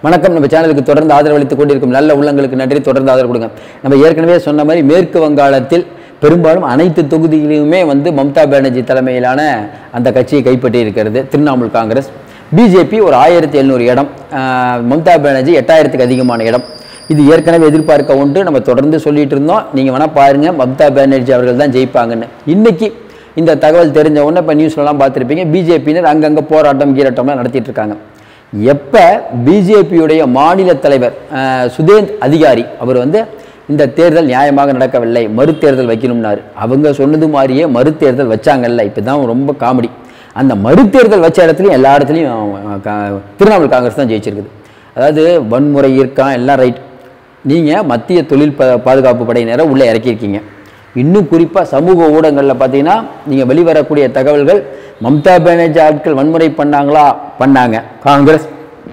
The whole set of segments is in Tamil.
வணக்கம் நம்ம சேனலுக்கு தொடர்ந்து ஆதரவளித்துக் கொண்டிருக்கும் நல்ல உள்ளங்களுக்கு நன்றி தொடர்ந்து ஆதரவு கொடுங்க நம்ம ஏற்கனவே சொன்ன மாதிரி மேற்கு வங்காளத்தில் பெரும்பாலும் அனைத்து தொகுதிகளிலுமே வந்து மம்தா பானர்ஜி தலைமையிலான அந்த கட்சியை கைப்பற்றி இருக்கிறது திரிணாமுல் காங்கிரஸ் பிஜேபி ஒரு ஆயிரத்தி எழுநூறு இடம் ஆஹ் மம்தா பானர்ஜி எட்டாயிரத்துக்கு அதிகமான இடம் இது ஏற்கனவே எதிர்பார்க்க உண்டு நம்ம தொடர்ந்து சொல்லிட்டு இருந்தோம் நீங்கள் வேணால் பாருங்க மம்தா பானர்ஜி அவர்கள் தான் ஜெயிப்பாங்கன்னு இன்னைக்கு இந்த தகவல் தெரிஞ்ச உடனே இப்போ நியூஸ்லலாம் பார்த்துருப்பீங்க பிஜேபியினர் அங்கங்கே போராட்டம் கீராட்டம்லாம் நடத்திட்டு இருக்காங்க எப்போ பிஜேபியுடைய மாநில தலைவர் அஹ், சுதேந்த் அதிகாரி அவர் வந்து இந்த தேர்தல் நியாயமாக நடக்கவில்லை மறுதேர்தல் வைக்கணும்னாரு அவங்க சொன்னது மாதிரியே மறுதேர்தல் வச்சாங்கல்ல இப்போ தான் ரொம்ப காமெடி அந்த மறுதேர்தல் வச்ச இடத்துலையும் எல்லா இடத்துலையும் அஹ், கா- திரிணாமுல் காங்கிரஸ் தான் ஜெயிச்சிருக்குது அதாவது வன்முறை இருக்கான் எல்லாம் ரைட் நீங்கள் மத்திய தொழில் ப பாதுகாப்பு படையினரை உள்ளே இறக்கியிருக்கீங்க இன்னும் குறிப்பாக சமூக ஊடகங்களில் பார்த்தீங்கன்னா நீங்கள் வெளிவரக்கூடிய தகவல்கள் மம்தா பானர்ஜி ஆட்கள் வன்முறை பண்ணாங்களா பண்ணாங்க காங்கிரஸ்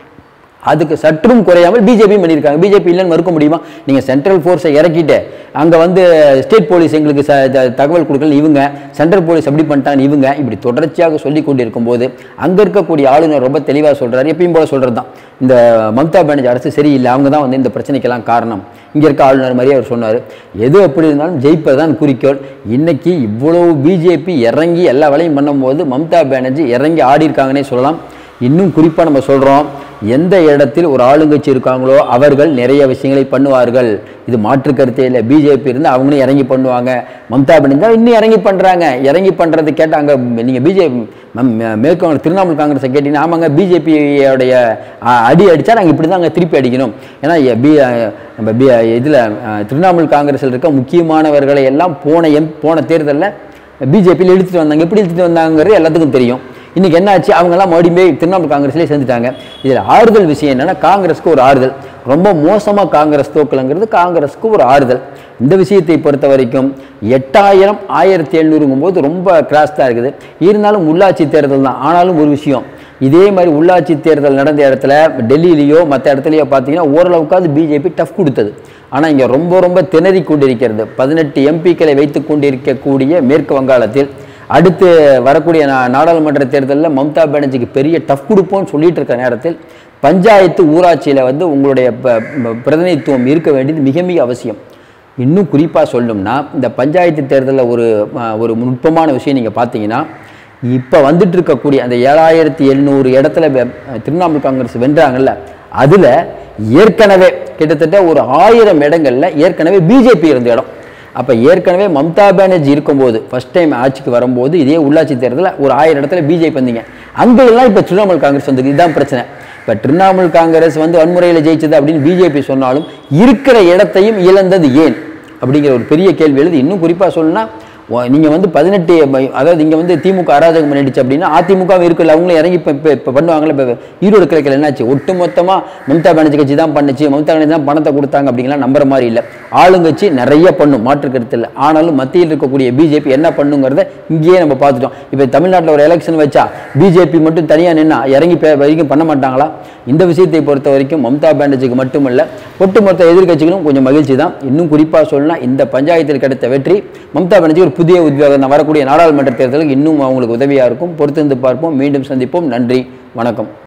அதுக்கு சற்றும் குறையாமல் பிஜேபி பண்ணியிருக்காங்க பிஜேபி இல்லைன்னு மறுக்க முடியுமா நீங்கள் சென்ட்ரல் ஃபோர்ஸை இறக்கிட்டு அங்கே வந்து ஸ்டேட் போலீஸ் எங்களுக்கு ச த- தகவல் கொடுக்கல இவங்க சென்ட்ரல் போலீஸ் அப்படி பண்ணிட்டாங்க இவங்க இப்படி தொடர்ச்சியாக சொல்லி கொண்டிருக்கும் போது அங்கே இருக்கக்கூடிய ஆளுநர் ரொம்ப தெளிவாக சொல்கிறாரு எப்பயும் போல சொல்கிறது தான் இந்த மம்தா பானர்ஜி அரசு சரியில்லை அவங்க தான் வந்து இந்த பிரச்சனைக்கெல்லாம் காரணம் இங்கே இருக்க ஆளுநர் மாதிரி அவர் சொன்னார் எது எப்படி இருந்தாலும் ஜெயிப்பது தான் குறிக்கோள் இன்னைக்கு இவ்வளவு பிஜேபி இறங்கி எல்லா வேலையும் பண்ணும்போது மம்தா பானர்ஜி இறங்கி ஆடி இருக்காங்கன்னே சொல்லலாம் இன்னும் குறிப்பாக நம்ம சொல்கிறோம் எந்த இடத்தில் ஒரு ஆளுங்கட்சி இருக்காங்களோ அவர்கள் நிறைய விஷயங்களை பண்ணுவார்கள் இது மாற்று கருத்தே இல்லை பிஜேபி இருந்து அவங்களும் இறங்கி பண்ணுவாங்க மம்தா பானர்ஜி தான் இன்னும் இறங்கி பண்ணுறாங்க இறங்கி பண்ணுறது கேட்டாங்க நீங்கள் பிஜேபி மேற்கு வங்க- திரிணாமுல் காங்கிரஸை கேட்டீங்கன்னா ஆமாங்க பிஜேபியோடைய அடி அடித்தா நாங்கள் இப்படி தான் அங்கே திருப்பி அடிக்கணும் ஏன்னா எ- பி அஹ், நம்ம பி இதில் திரிணாமுல் காங்கிரஸில் இருக்க முக்கியமானவர்களை எல்லாம் போன எம் போன தேர்தலில் பிஜேபியில் இழுத்துட்டு வந்தாங்க எப்படி இழுத்துட்டு வந்தாங்கிறது எல்லாத்துக்கும் தெரியும் இன்னைக்கு என்ன ஆச்சு அவங்கெல்லாம் மறுபடியும் போய் திரிணாமுல் காங்கிரஸ்லேயே சேர்ந்துட்டாங்க இதில் ஆறுதல் விஷயம் என்னன்னா காங்கிரஸ்க்கு ஒரு ஆறுதல் ரொம்ப மோசமாக காங்கிரஸ் தோக்கலங்கிறது காங்கிரஸ்க்கு ஒரு ஆறுதல் இந்த விஷயத்தை பொறுத்த வரைக்கும் எட்டாயிரம் ஆயிரத்தி எழுநூறுங்கும் போது ரொம்ப கிராஸ் தான் இருக்குது இருந்தாலும் உள்ளாட்சி தேர்தல் தான் ஆனாலும் ஒரு விஷயம் இதே மாதிரி உள்ளாட்சி தேர்தல் நடந்த இடத்துல டெல்லியிலேயோ மற்ற இடத்துலையோ பார்த்தீங்கன்னா ஓரளவுக்காவது பிஜேபி டஃப் கொடுத்தது ஆனால் இங்கே ரொம்ப ரொம்ப திணறி கொண்டிருக்கிறது பதினெட்டு எம்பிக்களை வைத்து கொண்டிருக்கக்கூடிய மேற்கு வங்காளத்தில் அடுத்து வரக்கூடிய நா- நாடாளுமன்ற தேர்தலில் மம்தா பானர்ஜிக்கு பெரிய டஃப் கொடுப்போம்னு சொல்லிட்டு இருக்க நேரத்தில் பஞ்சாயத்து ஊராட்சியில் வந்து உங்களுடைய ப- ப- பிரதிநிதித்துவம் இருக்க வேண்டியது மிக மிக அவசியம் இன்னும் குறிப்பாக சொல்லணும்னா இந்த பஞ்சாயத்து தேர்தலில் ஒரு அஹ், ஒரு நுட்பமான விஷயம் நீங்கள் பார்த்தீங்கன்னா இப்போ வந்துட்டு இருக்கக்கூடிய அந்த ஏழாயிரத்தி எழுநூறு இடத்துல வெ- திரிணாமுல் காங்கிரஸ் வென்றாங்கல்ல அதில் ஏற்கனவே கிட்டத்தட்ட ஒரு ஆயிரம் இடங்கள்ல ஏற்கனவே பிஜேபி இருந்த இடம் அப்போ ஏற்கனவே மம்தா பானர்ஜி இருக்கும்போது ஃபர்ஸ்ட் டைம் ஆட்சிக்கு வரும்போது இதே உள்ளாட்சி தேர்தலில் ஒரு ஆயிரம் இடத்துல பிஜேபி வந்தீங்க அங்கெல்லாம் இப்போ திரிணாமுல் காங்கிரஸ் வந்தது இதுதான் பிரச்சனை இப்போ திரிணாமுல் காங்கிரஸ் வந்து வன்முறையில் ஜெயிச்சது அப்படின்னு பிஜேபி சொன்னாலும் இருக்கிற இடத்தையும் இழந்தது ஏன் அப்படிங்கிற ஒரு பெரிய கேள்வி எழுது இன்னும் குறிப்பாக சொல்லணும்னா ஒ- நீங்க வந்து பதினெட்டு பை- அதாவது இங்க வந்து திமுக அராஜகம் பண்ணிடுச்சு அப்படின்னா அதிமுக இருக்குல்ல அவங்களும் இறங்கி இப்போ இப்போ இப்போ பண்ணுவாங்கல்ல இப்போ ஈரோடு கிழக்கில் என்னாச்சு ஒட்டு மொத்தமா மம்தா பானர்ஜி கட்சி தான் பண்ணுச்சு மம்தா பானர்ஜி தான் பணத்தை கொடுத்தாங்க அப்படிங்கலாம் நம்புற மாதிரி இல்லை ஆளுங்கட்சி நிறைய பண்ணும் மாற்று கருத்து இல்லை ஆனாலும் மத்தியில் இருக்கக்கூடிய பிஜேபி என்ன பண்ணுங்கிறத இங்கேயே நம்ம பார்த்துட்டோம் இப்போ தமிழ்நாட்டில் ஒரு எலெக்ஷன் வச்சா பிஜேபி மட்டும் தனியாக நின்னா இறங்கி பே- வரைக்கும் பண்ண மாட்டாங்களா இந்த விஷயத்தை பொறுத்த வரைக்கும் மம்தா பானர்ஜிக்கு மட்டுமல்ல ஒட்டுமொத்த எதிர்க்கட்சிகளும் கொஞ்சம் மகிழ்ச்சி தான் இன்னும் குறிப்பாக சொல்லலாம் இந்த பஞ்சாயத்தில் கிடைத்த வெற்றி மம்தா பானர்ஜி ஒரு புதிய உத்வேகம் வரக்கூடிய நாடாளுமன்ற தேர்தலுக்கு இன்னும் அவங்களுக்கு உதவியாக இருக்கும் பொறுத்திருந்து பார்ப்போம் மீண்டும் சந்திப்போம் நன்றி வணக்கம்